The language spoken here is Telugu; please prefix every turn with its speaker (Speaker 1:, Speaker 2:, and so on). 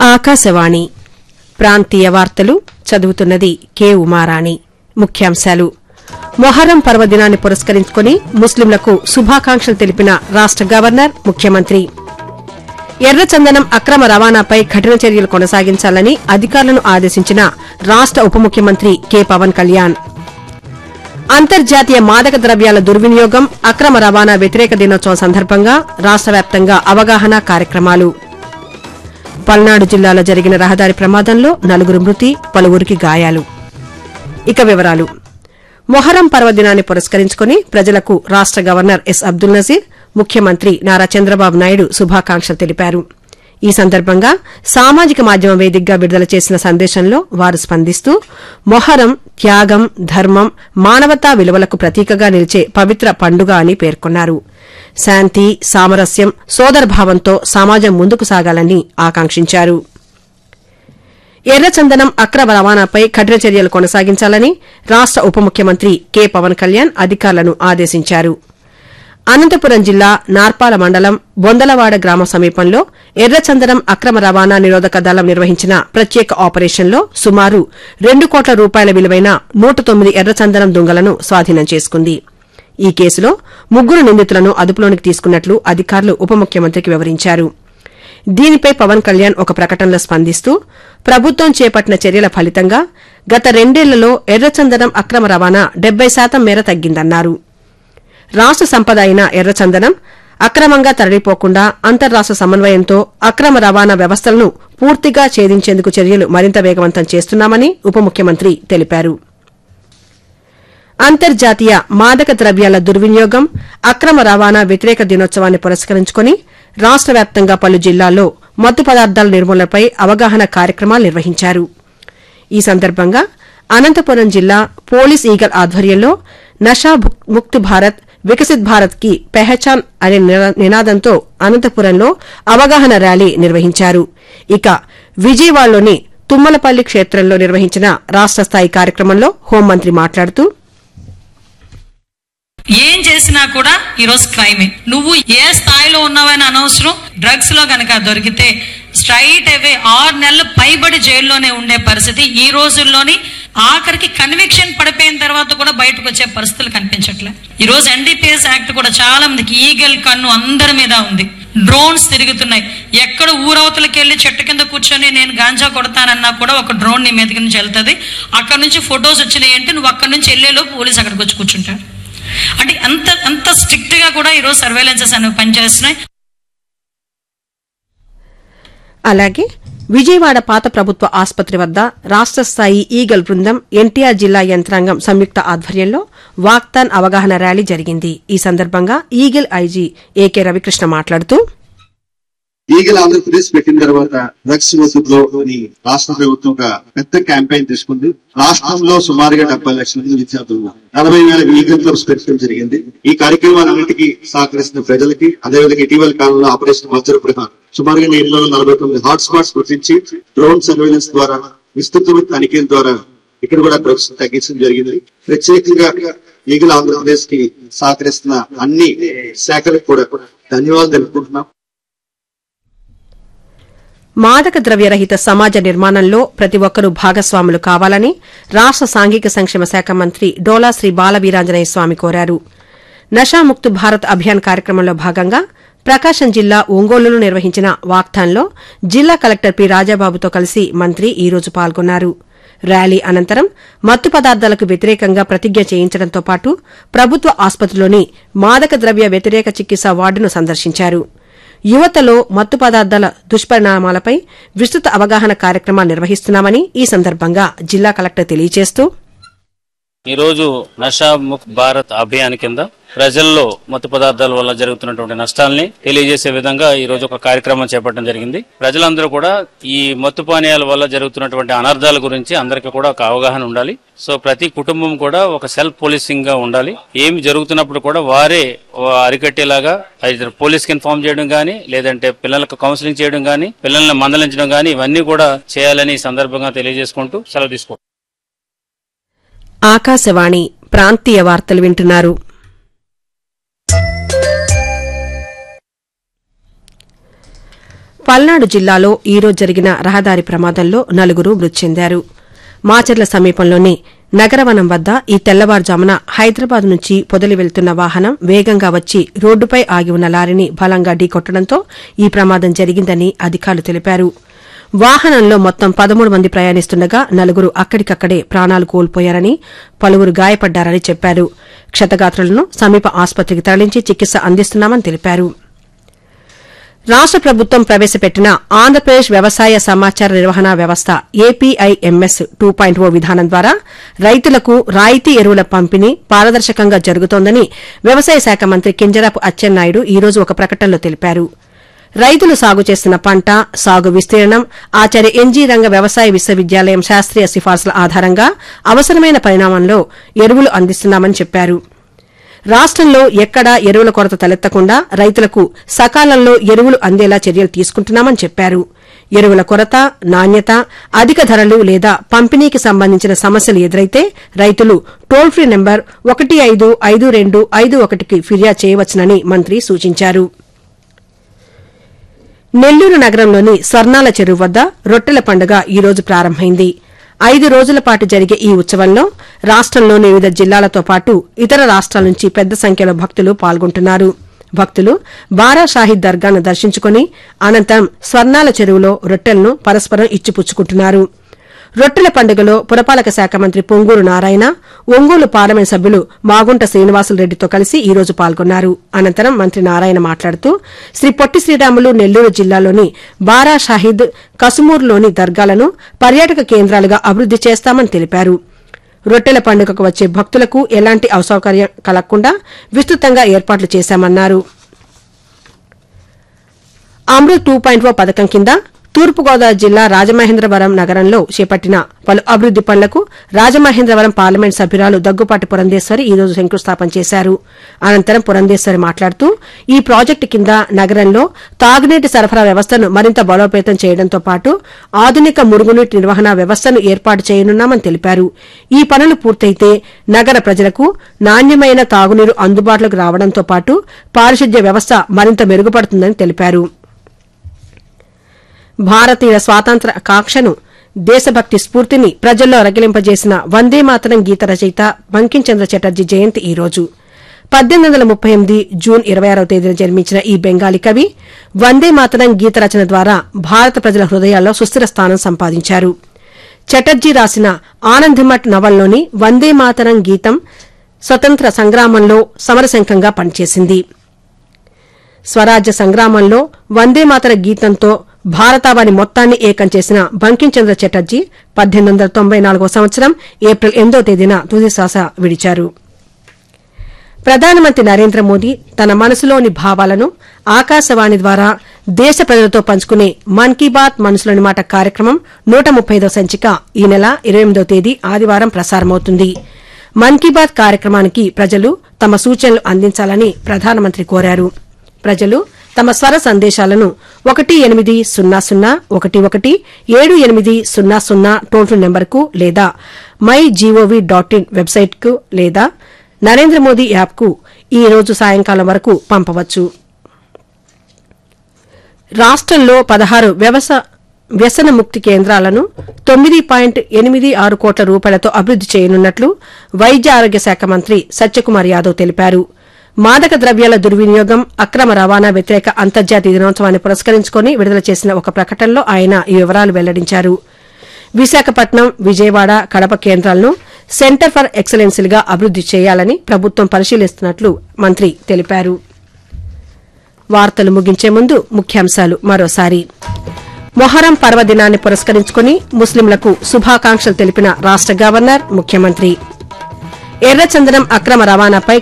Speaker 1: ఆకాశవాణి ప్రాంతీయ వార్తలు చదువుతున్నది కె ఉమారాణి ముఖ్యాంశాలు మొహరం పర్వదినాన్ని పురస్కరించుకుని ముస్లింలకు శుభాకాంక్షలు తెలిపిన రాష్ట గవర్నర్ ముఖ్యమంత్రి ఎర్రచందనం అక్రమ రవాణాపై కఠిన చర్యలు కొనసాగించాలని అధికారులను ఆదేశించిన రాష్ట ఉప ముఖ్యమంత్రి కె పవన్ కళ్యాణ్ అంతర్జాతీయ మాదక ద్రవ్యాల దుర్వినియోగం అక్రమ రవాణా వ్యతిరేక దినోత్సవం సందర్భంగా రాష్ట వ్యాప్తంగా అవగాహన కార్యక్రమాలు పల్నాడు జిల్లాలో జరిగిన రహదారి ప్రమాదంలో నలుగురు మృతి పలువురికి గాయాలు ఇక వివరాలు మొహరం పర్వదినాన్ని పురస్కరించుకుని ప్రజలకు రాష్ట గవర్నర్ ఎస్ అబ్దుల్ నజీర్ ముఖ్యమంత్రి నారా చంద్రబాబు నాయుడు శుభాకాంక్షలు తెలిపారు ఈ సందర్భంగా సామాజిక మాధ్యమం వేదికగా విడుదల చేసిన సందేశంలో వారు స్పందిస్తూ మొహరం త్యాగం ధర్మం మానవతా విలువలకు ప్రతీకగా నిలిచే పవిత్ర పండుగ అని పేర్కొన్నారు శాంతి సామరస్యం సోదరభావంతో సమాజం ముందుకు సాగాలని ఆకాంక్షించారు ఎర్రచందనం అక్రమ రవాణాపై కఠిన చర్యలు కొనసాగించాలని రాష్ట ఉప ముఖ్యమంత్రి కె పవన్ కళ్యాణ్ అధికారులను ఆదేశించారు అనంతపురం జిల్లా నార్పాల మండలం బొందలవాడ గ్రామ సమీపంలో ఎర్రచందనం అక్రమ రవాణా నిరోధక దళం నిర్వహించిన ప్రత్యేక ఆపరేషన్లో సుమారు రెండు కోట్ల రూపాయల విలువైన నూట తొమ్మిది ఎర్రచందనం దుంగలను స్వాధీనం చేసుకుంది ఈ కేసులో ముగ్గురు నిందితులను అదుపులోనికి తీసుకున్నట్లు అధికారులు ఉప ముఖ్యమంత్రికి వివరించారు దీనిపై పవన్ కళ్యాణ్ ఒక ప్రకటనలో స్పందిస్తూ ప్రభుత్వం చేపట్టిన చర్యల ఫలితంగా గత రెండేళ్లలో ఎర్రచందనం అక్రమ రవాణా డెబ్బై శాతం మేర తగ్గిందన్నారు రాష్ట సంపద అయిన ఎర్రచందనం అక్రమంగా తరలిపోకుండా అంతర్రాష్ట సమన్వయంతో అక్రమ రవాణా వ్యవస్థలను పూర్తిగా ఛేదించేందుకు చర్యలు మరింత వేగవంతం చేస్తున్నామని ఉప ముఖ్యమంత్రి తెలిపారు అంతర్జాతీయ మాదక ద్రవ్యాల దుర్వినియోగం అక్రమ రవాణా వ్యతిరేక దినోత్సవాన్ని పురస్కరించుకుని రాష్ట వ్యాప్తంగా పలు జిల్లాల్లో మత్తు పదార్థాల నిర్మూలనపై అవగాహన కార్యక్రమాలు నిర్వహించారు ఈ సందర్భంగా అనంతపురం జిల్లా పోలీస్ ఈగల్ ఆధ్వర్యంలో నషా ముక్త్ భారత్ వికసిత్ భారత్ కి పెహచాన్ అనే నినాదంతో అనంతపురంలో అవగాహన ర్యాలీ నిర్వహించారు ఇక విజయవాడలోని తుమ్మలపల్లి క్షేత్రంలో నిర్వహించిన రాష్ట స్థాయి కార్యక్రమంలో హోంమంత్రి మాట్లాడుతూ
Speaker 2: ఏం చేసినా కూడా ఈరోజు క్రైమే నువ్వు ఏ స్థాయిలో ఉన్నావని అనవసరం డ్రగ్స్ లో కనుక దొరికితే స్ట్రైట్ అవే ఆరు నెలలు పైబడి జైల్లోనే ఉండే పరిస్థితి ఈ రోజుల్లోని ఆఖరికి కన్విక్షన్ పడిపోయిన తర్వాత కూడా బయటకు వచ్చే పరిస్థితులు కనిపించట్లే ఈ రోజు ఎన్డీపీఎస్ యాక్ట్ కూడా చాలా మందికి ఈగల్ కన్ను అందరి మీద ఉంది డ్రోన్స్ తిరుగుతున్నాయి ఎక్కడ ఊరవతలకి వెళ్ళి చెట్టు కింద కూర్చొని నేను గాంజా కొడతానన్నా కూడా ఒక డ్రోన్ నీ మీదకి నుంచి వెళ్తుంది అక్కడ నుంచి ఫొటోస్ వచ్చినాయి అంటే నువ్వు అక్కడ నుంచి వెళ్ళేలో పోలీస్ అక్కడికి వచ్చి కూర్చుంటాడు అంటే అంత అంత స్ట్రిక్ట్ గా కూడా ఈరోజు సర్వేలెన్సెస్ అనేవి పనిచేస్తున్నాయి
Speaker 1: అలాగే విజయవాడ పాత ప్రభుత్వ ఆసుపత్రి వద్ద రాష్ట స్థాయి ఈగల్ బృందం ఎన్టీఆర్ జిల్లా యంత్రాంగం సంయుక్త ఆధ్వర్యంలో వాక్తాన్ అవగాహన ర్యాలీ జరిగింది ఈ సందర్భంగా ఈగిల్ ఐజీ ఏకే రవికృష్ణ మాట్లాడుతూ
Speaker 3: ఈగల్ ఆంధ్రప్రదేశ్ పెట్టిన తర్వాత డ్రగ్స్ వసూలులో రాష్ట్ర ప్రభుత్వం ఒక పెద్ద క్యాంపెయిన్ తీసుకుంది రాష్ట్రంలో సుమారుగా డెబ్బై లక్షల మంది విద్యార్థులు నలభై వేల ఈగల్ క్లబ్స్ పెట్టడం జరిగింది ఈ కార్యక్రమాలన్నింటికి సహకరిస్తున్న ప్రజలకి అదేవిధంగా ఇటీవల కాలంలో ఆపరేషన్ మచ్చర ప్రధాన్ సుమారుగా నేలలో నలభై తొమ్మిది హాట్ స్పాట్స్ గుర్తించి డ్రోన్ సర్వేలెన్స్ ద్వారా విస్తృతమైన తనిఖీల ద్వారా ఇక్కడ కూడా డ్రగ్స్ తగ్గించడం జరిగింది ప్రత్యేకంగా ఈగల్ ఆంధ్రప్రదేశ్ కి సహకరిస్తున్న అన్ని శాఖలకు కూడా ధన్యవాదాలు తెలుపుకుంటున్నాం
Speaker 1: మాదక ద్రవ్యరహిత సమాజ నిర్మాణంలో ప్రతి ఒక్కరూ భాగస్వాములు కావాలని రాష్ట సాంఘిక సంక్షేమ శాఖ మంత్రి డోలా శ్రీ బాలవీరాంజనేయ స్వామి కోరారు నషాముక్త్ భారత్ అభియాన్ కార్యక్రమంలో భాగంగా ప్రకాశం జిల్లా ఒంగోలులో నిర్వహించిన వాక్థాన్లో జిల్లా కలెక్టర్ పి రాజాబాబుతో కలిసి మంత్రి ఈ రోజు పాల్గొన్నారు ర్యాలీ అనంతరం మత్తు పదార్థాలకు వ్యతిరేకంగా ప్రతిజ్ఞ చేయించడంతో పాటు ప్రభుత్వ ఆసుపత్రిలోని మాదక ద్రవ్య వ్యతిరేక చికిత్స వార్డును సందర్శించారు యువతలో మత్తు పదార్థాల దుష్పరిణామాలపై విస్తృత అవగాహన కార్యక్రమాలు నిర్వహిస్తున్నామని ఈ సందర్భంగా జిల్లా కలెక్టర్ తెలియజేస్తూ
Speaker 4: ఈ రోజు నషా ముక్త్ భారత్ అభియాన్ కింద ప్రజల్లో మత్తు పదార్థాల వల్ల జరుగుతున్నటువంటి నష్టాల్ని తెలియజేసే విధంగా ఈ రోజు ఒక కార్యక్రమం చేపట్టడం జరిగింది ప్రజలందరూ కూడా ఈ మత్తు పానీయాల వల్ల జరుగుతున్నటువంటి అనర్థాల గురించి అందరికీ కూడా ఒక అవగాహన ఉండాలి సో ప్రతి కుటుంబం కూడా ఒక సెల్ఫ్ పోలీసింగ్ గా ఉండాలి ఏమి జరుగుతున్నప్పుడు కూడా వారే అరికట్టేలాగా అయితే పోలీస్కి ఇన్ఫార్మ్ చేయడం గానీ లేదంటే పిల్లలకు కౌన్సిలింగ్ చేయడం గానీ పిల్లల్ని మందలించడం గానీ ఇవన్నీ కూడా చేయాలని ఈ సందర్భంగా తెలియజేసుకుంటూ సెలవు తీసుకుంటాం
Speaker 1: ఆకాశవాణి ప్రాంతీయ వార్తలు వింటున్నారు పల్నాడు జిల్లాలో ఈరోజు జరిగిన రహదారి ప్రమాదంలో నలుగురు మృతి చెందారు మాచర్ల సమీపంలోని నగరవనం వద్ద ఈ తెల్లవారుజామున హైదరాబాద్ నుంచి పొదలి వెళ్తున్న వాహనం వేగంగా వచ్చి రోడ్డుపై ఆగి ఉన్న లారీని బలంగా ఢీకొట్టడంతో ఈ ప్రమాదం జరిగిందని అధికారులు తెలిపారు వాహనంలో మొత్తం పదమూడు మంది ప్రయాణిస్తుండగా నలుగురు అక్కడికక్కడే ప్రాణాలు కోల్పోయారని పలువురు గాయపడ్డారని చెప్పారు క్షతగాత్రులను సమీప ఆసుపత్రికి తరలించి చికిత్స అందిస్తున్నామని తెలిపారు రాష్ట ప్రభుత్వం ప్రవేశపెట్టిన ఆంధ్రప్రదేశ్ వ్యవసాయ సమాచార నిర్వహణ వ్యవస్థ ఏపీఐఎంఎస్ టూ పాయింట్ ఓ విధానం ద్వారా రైతులకు రాయితీ ఎరువుల పంపిణీ పారదర్శకంగా జరుగుతోందని వ్యవసాయ శాఖ మంత్రి కింజరాపు అచ్చెన్నాయుడు ఈ రోజు ఒక ప్రకటనలో తెలిపారు రైతులు సాగు చేస్తున్న పంట సాగు విస్తీర్ణం ఆచార్య ఎన్జీ రంగ వ్యవసాయ విశ్వవిద్యాలయం శాస్త్రీయ సిఫార్సుల ఆధారంగా అవసరమైన పరిణామంలో ఎరువులు అందిస్తున్నామని చెప్పారు రాష్టంలో ఎక్కడా ఎరువుల కొరత తలెత్తకుండా రైతులకు సకాలంలో ఎరువులు అందేలా చర్యలు తీసుకుంటున్నామని చెప్పారు ఎరువుల కొరత నాణ్యత అధిక ధరలు లేదా పంపిణీకి సంబంధించిన సమస్యలు ఎదురైతే రైతులు టోల్ ఫ్రీ నెంబర్ ఒకటి ఐదు ఐదు రెండు ఐదు ఒకటికి ఫిర్యాదు చేయవచ్చునని మంత్రి సూచించారు నెల్లూరు నగరంలోని స్వర్ణాల చెరువు వద్ద రొట్టెల పండుగ ఈ రోజు ప్రారంభమైంది ఐదు రోజుల పాటు జరిగే ఈ ఉత్సవంలో రాష్టంలోని వివిధ జిల్లాలతో పాటు ఇతర రాష్ట్రాల నుంచి పెద్ద సంఖ్యలో భక్తులు పాల్గొంటున్నారు భక్తులు బారా షాహిద్ దర్గాను దర్శించుకుని అనంతరం స్వర్ణాల చెరువులో రొట్టెలను పరస్పరం ఇచ్చిపుచ్చుకుంటున్నారు రొట్టెల పండుగలో పురపాలక శాఖ మంత్రి పొంగూరు నారాయణ ఒంగోలు పార్లమెంట్ సభ్యులు మాగుంట శ్రీనివాసులరెడ్డితో కలిసి ఈ రోజు పాల్గొన్నారు అనంతరం మంత్రి నారాయణ మాట్లాడుతూ శ్రీ పొట్టి శ్రీరాములు నెల్లూరు జిల్లాలోని బారా షాహిద్ కసుమూరులోని దర్గాలను పర్యాటక కేంద్రాలుగా అభివృద్ది చేస్తామని తెలిపారు రొట్టెల పండుగకు వచ్చే భక్తులకు ఎలాంటి అసౌకర్యం కలగకుండా విస్తృతంగా ఏర్పాట్లు చేశామన్నారు అమృత్ టూ పాయింట్ ఓ పథకం కింద తూర్పుగోదావరి జిల్లా రాజమహేంద్రవరం నగరంలో చేపట్టిన పలు అభివృద్ది పనులకు రాజమహేంద్రవరం పార్లమెంట్ సభ్యురాలు దగ్గుపాటి పురంధేశ్వరి ఈ రోజు శంకుస్థాపన చేశారు అనంతరం పురంధేశ్వరి మాట్లాడుతూ ఈ ప్రాజెక్టు కింద నగరంలో తాగునీటి సరఫరా వ్యవస్థను మరింత బలోపేతం చేయడంతో పాటు ఆధునిక మురుగునీటి నిర్వహణ వ్యవస్థను ఏర్పాటు చేయనున్నామని తెలిపారు ఈ పనులు పూర్తయితే నగర ప్రజలకు నాణ్యమైన తాగునీరు అందుబాటులోకి రావడంతో పాటు పారిశుద్ధ్య వ్యవస్థ మరింత మెరుగుపడుతుందని తెలిపారు భారతీయ స్వాతంత్ర కాంక్షను దేశభక్తి స్ఫూర్తిని ప్రజల్లో రగిలింపజేసిన వందే మాతరం గీత రచయిత బంకించంద్ర చటర్జీ జయంతి ఈ రోజు పద్దెనిమిది వందల ముప్పై ఎనిమిది జూన్ ఇరవై ఆరవ తేదీన జన్మించిన ఈ బెంగాలీ కవి వందే మాతరం గీత రచన ద్వారా భారత ప్రజల హృదయాల్లో సుస్థిర స్థానం సంపాదించారు చటర్జీ రాసిన ఆనందమఠ్ నవల్లోని వందే మాతరం గీతం స్వతంత్ర సంగ్రామంలో సమరశంఖంగా పనిచేసింది స్వరాజ్య సంగ్రామంలో వందేమాతర గీతంతో భారతావని మొత్తాన్ని ఏకం చేసిన బంకించంద్ర చటర్జీ పద్దెనిమిది వందల తొంభై నాలుగో సంవత్సరం ఏప్రిల్ ఎనిమిదో తేదీన తుది శ్వాస విడిచారు ప్రధానమంత్రి నరేంద్ర మోదీ తన మనసులోని భావాలను ఆకాశవాణి ద్వారా దేశ ప్రజలతో పంచుకునే మన్ కీ బాత్ మనసులోని మాట కార్యక్రమం నూట ముప్పైదో సంచిక ఈ నెల ఇరవై ఎనిమిదో తేదీ ఆదివారం ప్రసారమవుతుంది మన్ కీ బాత్ కార్యక్రమానికి ప్రజలు తమ సూచనలు అందించాలని ప్రధానమంత్రి కోరారు ప్రజలు తమ స్వర సందేశాలను ఒకటి ఎనిమిది సున్నా సున్నా ఒకటి ఒకటి ఏడు ఎనిమిది సున్నా సున్నా టోల్ ఫ్రీ నెంబర్కు లేదా మై జీఓవీ డాట్ ఇన్ వెబ్సైట్కు లేదా నరేంద్ర మోదీ యాప్కు ఈ రోజు సాయంకాలం వరకు పంపవచ్చు రాష్టంలో పదహారు వ్యవస వ్యసన ముక్తి కేంద్రాలను తొమ్మిది పాయింట్ ఎనిమిది ఆరు కోట్ల రూపాయలతో అభివృద్ది చేయనున్నట్లు వైద్య ఆరోగ్య శాఖ మంత్రి సత్యకుమార్ యాదవ్ తెలిపారు మాదక ద్రవ్యాల దుర్వినియోగం అక్రమ రవాణా వ్యతిరేక అంతర్జాతీయ దినోత్సవాన్ని పురస్కరించుకుని విడుదల చేసిన ఒక ప్రకటనలో ఆయన ఈ వివరాలు వెల్లడించారు విశాఖపట్నం విజయవాడ కడప కేంద్రాలను సెంటర్ ఫర్ ఎక్సలెన్సీలుగా అభివృద్ది చేయాలని ప్రభుత్వం పరిశీలిస్తున్నట్లు మంత్రి తెలిపారు వార్తలు ముగించే ముందు ముఖ్యాంశాలు మరోసారి మొహరం పర్వదినాన్ని పురస్కరించుకుని ముస్లింలకు శుభాకాంక్షలు తెలిపిన రాష్ట గవర్నర్ ముఖ్యమంత్రి ఎర్రచందనం అక్రమ రవాణాపై